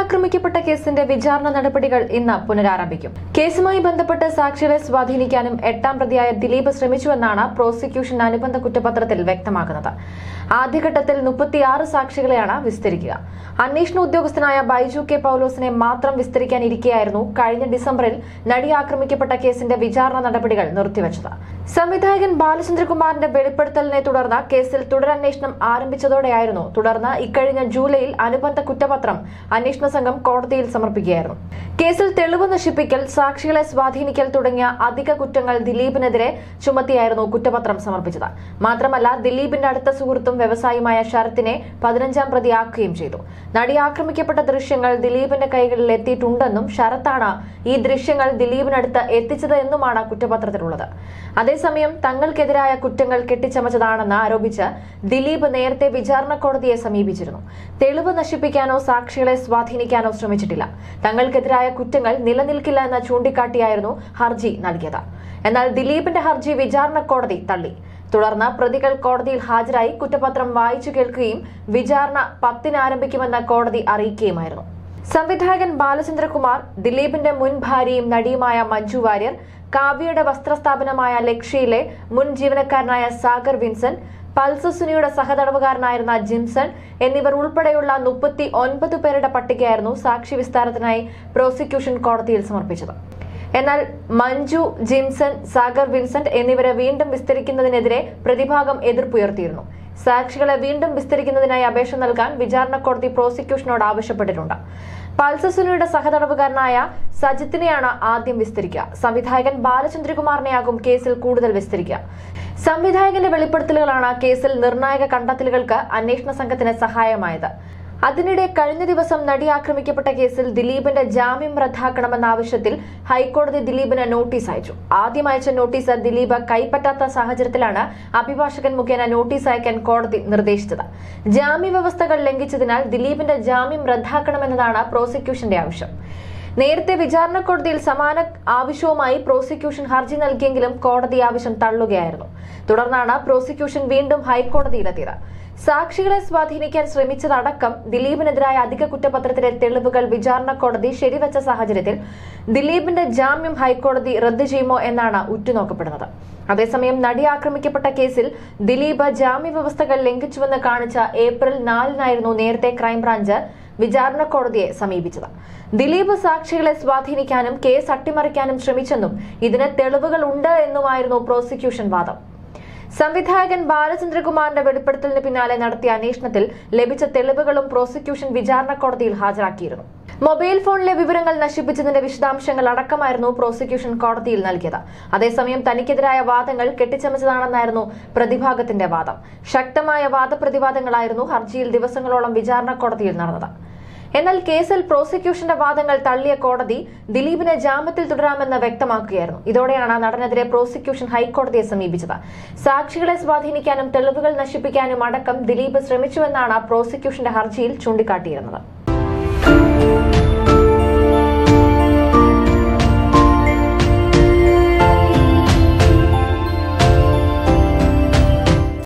ആക്രമിക്കപ്പെട്ട കേസിന്റെ വിചാരണ നടപടികൾ ഇന്ന് പുനരാരംഭിക്കും കേസുമായി ബന്ധപ്പെട്ട് സാക്ഷികളെ സ്വാധീനിക്കാനും എട്ടാം പ്രതിയായ ദിലീപ് ശ്രമിച്ചുവെന്നാണ് പ്രോസിക്യൂഷൻ അനുബന്ധ കുറ്റപത്രത്തിൽ വ്യക്തമാക്കുന്നത് ആദ്യഘട്ടത്തിൽ മുപ്പത്തിയാറ് സാക്ഷികളെയാണ് വിസ്തരിക്കുക അന്വേഷണ ഉദ്യോഗസ്ഥനായ ബൈജു കെ പൌലോസിനെ മാത്രം വിസ്തരിക്കാനിരിക്കെയായിരുന്നു കഴിഞ്ഞ ഡിസംബറിൽ നടി ആക്രമിക്കപ്പെട്ട കേസിന്റെ വിചാരണ നടപടികൾ നിർത്തിവച്ചത് സംവിധായകൻ ബാലചന്ദ്രകുമാറിന്റെ വെളിപ്പെടുത്തലിനെ തുടർന്ന് കേസിൽ തുടരന്വേഷണം ആരംഭിച്ചതോടെയായിരുന്നു തുടർന്ന് ഇക്കഴിഞ്ഞ ജൂലൈയിൽ അനുബന്ധ കുറ്റപത്രം അന്വേഷണ സംഘം കോടതിയിൽ സമർപ്പിക്കുകയായിരുന്നു കേസിൽ തെളിവ് നശിപ്പിക്കൽ സാക്ഷികളെ സ്വാധീനിക്കൽ തുടങ്ങിയ അധിക കുറ്റങ്ങൾ ദിലീപിനെതിരെ ചുമത്തിയായിരുന്നു കുറ്റപത്രം സമർപ്പിച്ചത് മാത്രമല്ല ദിലീപിന്റെ അടുത്ത സുഹൃത്തും വ്യവസായിയുമായ ശരത്തിനെ പതിനഞ്ചാം പ്രതിയാക്കുകയും ചെയ്തു നടി ആക്രമിക്കപ്പെട്ട ദൃശ്യങ്ങൾ ദിലീപിന്റെ കൈകളിൽ എത്തിയിട്ടുണ്ടെന്നും ശരത്താണ് ഈ ദൃശ്യങ്ങൾ ദിലീപിനടുത്ത് എത്തിച്ചത് എന്നുമാണ് കുറ്റപത്രത്തിലുള്ളത് അതേസമയം തങ്ങൾക്കെതിരായ കുറ്റങ്ങൾ കെട്ടിച്ചമച്ചതാണെന്ന് ആരോപിച്ച് ദിലീപ് നേരത്തെ വിചാരണ കോടതിയെ സമീപിച്ചിരുന്നു തെളിവ് നശിപ്പിക്കാനോ സാക്ഷികളെ സ്വാധീനിക്കാനോ ശ്രമിച്ചിട്ടില്ല തങ്ങൾക്കെതിരായ കുറ്റങ്ങൾ നിലനിൽക്കില്ല എന്ന് ചൂണ്ടിക്കാട്ടിയായിരുന്നു ഹർജി നൽകിയത് എന്നാൽ ദിലീപിന്റെ ഹർജി വിചാരണ കോടതി തള്ളി തുടർന്ന് പ്രതികൾ കോടതിയിൽ ഹാജരായി കുറ്റപത്രം വായിച്ചു കേൾക്കുകയും വിചാരണ പത്തിന് ആരംഭിക്കുമെന്ന് കോടതി അറിയിക്കുകയുമായിരുന്നു സംവിധായകൻ ബാലചന്ദ്രകുമാർ ദിലീപിന്റെ മുൻ ഭാര്യയും നടിയുമായ മഞ്ജു വാര്യർ കാവ്യയുടെ വസ്ത്രസ്ഥാപനമായ ലക്ഷ്യയിലെ മുൻ ജീവനക്കാരനായ സാഗർ വിൻസെന്റ് പൾസസുനിയുടെ സഹതടവുകാരനായിരുന്ന ജിംസൺ എന്നിവർ ഉൾപ്പെടെയുള്ള മുപ്പത്തി ഒൻപത് പേരുടെ പട്ടികയായിരുന്നു സാക്ഷി വിസ്താരത്തിനായി പ്രോസിക്യൂഷൻ കോടതിയിൽ സമർപ്പിച്ചത് എന്നാൽ മഞ്ജു ജിംസൺ സാഗർ വിൻസെന്റ് എന്നിവരെ വീണ്ടും വിസ്തരിക്കുന്നതിനെതിരെ പ്രതിഭാഗം എതിർപ്പുയർത്തിയിരുന്നു സാക്ഷികളെ വീണ്ടും വിസ്തരിക്കുന്നതിനായി അപേക്ഷ നൽകാൻ വിചാരണ കോടതി പ്രോസിക്യൂഷനോട് ആവശ്യപ്പെട്ടിട്ടുണ്ട് പൾസസുനിയുടെ സഹതടവുകാരനായ സജിത്തിനെയാണ് ആദ്യം വിസ്തരിക്കുക സംവിധായകൻ ബാലചന്ദ്രകുമാറിനെയാകും കേസിൽ കൂടുതൽ വിസ്തരിക്കുക സംവിധായകന്റെ വെളിപ്പെടുത്തലുകളാണ് കേസിൽ നിർണായക കണ്ടെത്തലുകൾക്ക് അന്വേഷണ സംഘത്തിന് സഹായമായത് അതിനിടെ കഴിഞ്ഞ ദിവസം നടി ആക്രമിക്കപ്പെട്ട കേസിൽ ദിലീപിന്റെ ജാമ്യം റദ്ദാക്കണമെന്ന ആവശ്യത്തിൽ ഹൈക്കോടതി ദിലീപിന് നോട്ടീസ് അയച്ചു ആദ്യം അയച്ച നോട്ടീസ് ദിലീപ് കൈപ്പറ്റാത്ത സാഹചര്യത്തിലാണ് അഭിഭാഷകൻ മുഖേന നോട്ടീസ് അയക്കാൻ കോടതി നിർദ്ദേശിച്ചത് ജാമ്യ വ്യവസ്ഥകൾ ലംഘിച്ചതിനാൽ ദിലീപിന്റെ ജാമ്യം റദ്ദാക്കണമെന്നതാണ് പ്രോസിക്യൂഷന്റെ ആവശ്യം നേരത്തെ വിചാരണ കോടതിയിൽ സമാന ആവശ്യവുമായി പ്രോസിക്യൂഷൻ ഹർജി നൽകിയെങ്കിലും കോടതി ആവശ്യം തള്ളുകയായിരുന്നു തുടർന്നാണ് പ്രോസിക്യൂഷൻ വീണ്ടും ഹൈക്കോടതിയിലെത്തിയത് സാക്ഷികളെ സ്വാധീനിക്കാൻ ശ്രമിച്ചതടക്കം ദിലീപിനെതിരായ അധിക കുറ്റപത്രത്തിലെ തെളിവുകൾ വിചാരണ കോടതി ശരിവച്ച സാഹചര്യത്തിൽ ദിലീപിന്റെ ജാമ്യം ഹൈക്കോടതി റദ്ദു ചെയ്യുമോ എന്നാണ് ഉറ്റുനോക്കപ്പെടുന്നത് അതേസമയം നടി ആക്രമിക്കപ്പെട്ട കേസിൽ ദിലീപ് ജാമ്യ വ്യവസ്ഥകൾ ലംഘിച്ചുവെന്ന് കാണിച്ച ഏപ്രിൽ നാലിനായിരുന്നു നേരത്തെ ക്രൈംബ്രാഞ്ച് വിചാരണ കോടതിയെ സമീപിച്ചത് ദിലീപ് സാക്ഷികളെ സ്വാധീനിക്കാനും കേസ് അട്ടിമറിക്കാനും ശ്രമിച്ചെന്നും ഇതിന് തെളിവുകൾ ഉണ്ട് എന്നുമായിരുന്നു പ്രോസിക്യൂഷൻ വാദം സംവിധായകൻ ബാലചന്ദ്രകുമാറിന്റെ വെളിപ്പെടുത്തലിന് പിന്നാലെ നടത്തിയ അന്വേഷണത്തിൽ ലഭിച്ച തെളിവുകളും പ്രോസിക്യൂഷൻ വിചാരണ കോടതിയിൽ ഹാജരാക്കിയിരുന്നു മൊബൈൽ ഫോണിലെ വിവരങ്ങൾ നശിപ്പിച്ചതിന്റെ വിശദാംശങ്ങൾ അടക്കമായിരുന്നു പ്രോസിക്യൂഷൻ കോടതിയിൽ നൽകിയത് അതേസമയം തനിക്കെതിരായ വാദങ്ങൾ കെട്ടിച്ചമച്ചതാണെന്നായിരുന്നു പ്രതിഭാഗത്തിന്റെ വാദം ശക്തമായ വാദപ്രതിവാദങ്ങളായിരുന്നു ഹർജിയിൽ ദിവസങ്ങളോളം വിചാരണ കോടതിയിൽ നടന്നത് എന്നാൽ കേസിൽ പ്രോസിക്യൂഷന്റെ വാദങ്ങൾ തള്ളിയ കോടതി ദിലീപിനെ ജാമ്യത്തിൽ തുടരാമെന്ന് വ്യക്തമാക്കുകയായിരുന്നു ഇതോടെയാണ് നടനെതിരെ പ്രോസിക്യൂഷൻ ഹൈക്കോടതിയെ സമീപിച്ചത് സാക്ഷികളെ സ്വാധീനിക്കാനും തെളിവുകൾ നശിപ്പിക്കാനും അടക്കം ദിലീപ് ശ്രമിച്ചുവെന്നാണ് പ്രോസിക്യൂഷന്റെ ഹർജിയിൽ ചൂണ്ടിക്കാട്ടിയിരുന്നത്